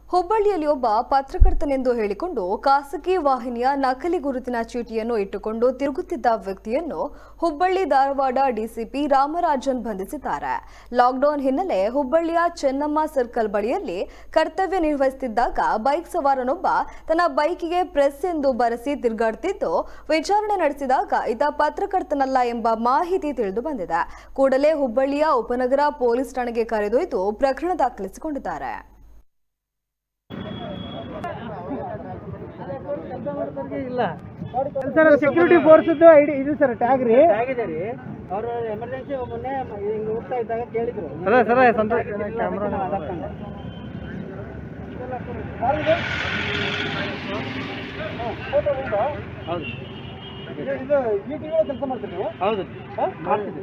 ಹುಬ್ಬಳ್ಳಿಯಲ್ಲಿ ಒಬ್ಬ ಪತ್ರಕರ್ತನೆಂದು ಹೇಳಿಕೊಂಡು ಖಾಸಗಿ ವಾಹಿನಿಯ ನಕಲಿ ಗುರುತಿನ ಚೀಟಿಯನ್ನು ಇಟ್ಟುಕೊಂಡು ತಿರುಗುತ್ತಿದ್ದ ವ್ಯಕ್ತಿಯನ್ನು ಹುಬ್ಬಳ್ಳಿ ಧಾರವಾಡ ಡಿಸಿಪಿ ರಾಮರಾಜನ್ ಬಂಧಿಸಿದ್ದಾರೆ ಲಾಕ್ಡೌನ್ ಹಿನ್ನೆಲೆ ಹುಬ್ಬಳ್ಳಿಯ ಚೆನ್ನಮ್ಮ ಸರ್ಕಲ್ ಬಳಿಯಲ್ಲಿ ಕರ್ತವ್ಯ ನಿರ್ವಹಿಸುತ್ತಿದ್ದಾಗ ಬೈಕ್ ಸವಾರನೊಬ್ಬ ತನ್ನ ಬೈಕಿಗೆ ಪ್ರೆಸ್ ಎಂದು ಬರೆಸಿ ತಿರುಗಾಡುತ್ತಿದ್ದು ವಿಚಾರಣೆ ನಡೆಸಿದಾಗ ಈತ ಪತ್ರಕರ್ತನಲ್ಲ ಎಂಬ ಮಾಹಿತಿ ತಿಳಿದು ಬಂದಿದೆ ಕೂಡಲೇ ಹುಬ್ಬಳ್ಳಿಯ ಉಪನಗರ ಪೊಲೀಸ್ ಠಾಣೆಗೆ ಕರೆದೊಯ್ದು ಪ್ರಕರಣ ದಾಖಲಿಸಿಕೊಂಡಿದ್ದಾರೆ ಇಲ್ಲ ಸರ್ ಸೆಕ್ಯೂರಿಟಿ ಫೋರ್ಸ್ ಐಡಿ ಇದು ಸರ್ ಟ್ಯಾಗ್ ರೀ ಆಗಿದೆ ರೀ ಅವರು ಎಮರ್ಜೆನ್ಸಿ ಮೊನ್ನೆ ಹಿಂಗೆ ಹೋಗ್ತಾ ಇದ್ದಾಗ ಕೇಳಿದ್ರು ಸರ ಸರ ಸಂತೋಷ್ ಕ್ಯಾಮ್ರಾ ಹೌದು ಇದು ಮೀಟಿಂಗ್ ಕೆಲಸ ಮಾಡ್ತೀರಿ ನೀವು ಹೌದು ಮಾಡ್ತಿದ್ವಿ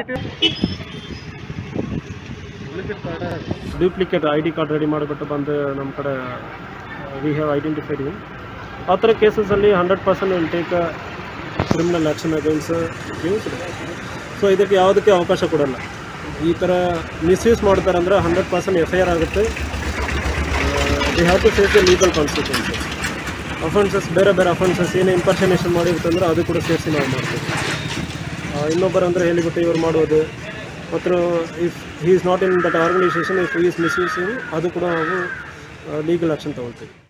duplicate I D card ready ಮಾಡಿಬಿಟ್ಟು ಬಂದು ನಮ್ಮ ಕಡೆ ವಿ ಹ್ಯಾವ್ ಐಡೆಂಟಿಫೈಡ್ ಯು ಆ ಥರ ಕೇಸಸಲ್ಲಿ hundred percent will take criminal action against use so ಇದಕ್ಕೆ ಯಾವುದಕ್ಕೆ ಅವಕಾಶ ಕೊಡಲ್ಲ ಈ ಥರ ಮಿಸ್ಯೂಸ್ ಮಾಡ್ತಾರೆ ಅಂದರೆ hundred percent F I R ಆಗುತ್ತೆ they have to face the legal consequences offences ಬೇರೆ ಬೇರೆ ಅಫೆನ್ಸಸ್ ಏನೇ ಇಂಪರ್ಷನೇಷನ್ ಮಾಡಿರುತ್ತಂದ್ರೆ ಅದು ಕೂಡ ಸೇರಿಸಿ ನಾವು ಮಾಡ್ತೀವಿ ಆ, ಇನ್ನೊಬ್ಬರು ಅಂದರೆ ಹೇಳಿಬಿಟ್ಟು ಇವ್ರು ಮಾಡೋದು ಮತ್ತು if he is not in that organisation if is misusing ಅದು ಕೂಡ ನಾವು ಲೀಗಲ್ ಆ್ಯಕ್ಷನ್ ತೊಗೊಳ್ತೀವಿ